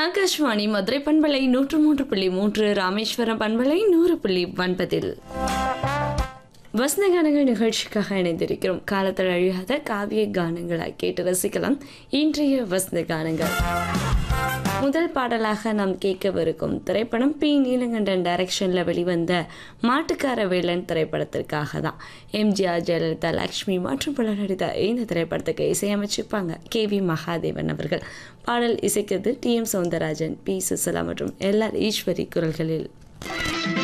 ஆகாஷ்வாணி மதுரை பண்பலை நூற்று மூன்று புள்ளி மூன்று ராமேஸ்வரம் பண்பலை நூறு புள்ளி ஒன்பதில் வசந்த கானங்கள் நிகழ்ச்சிக்காக இணைந்திருக்கிறோம் காலத்தில் அழியாத காவிய கானங்களாய் கேட்டு ரசிக்கலாம் இன்றைய வசந்த கானங்கள் முதல் பாடலாக நாம் கேட்கவிருக்கும் திரைப்படம் பி நீலகண்டன் டைரக்ஷனில் வெளிவந்த மாட்டுக்கார வேலன் திரைப்படத்திற்காக தான் எம்ஜிஆர் ஜெயலலிதா லக்ஷ்மி மற்றும் பலர் நடித்த இந்த திரைப்படத்துக்கு இசையமைச்சிருப்பாங்க கே வி மகாதேவன் அவர்கள் பாடல் இசைக்கிறது T M Soundararajan P Susheela மற்றும் எல் ஆர் ஈஸ்வரி குரல்களில்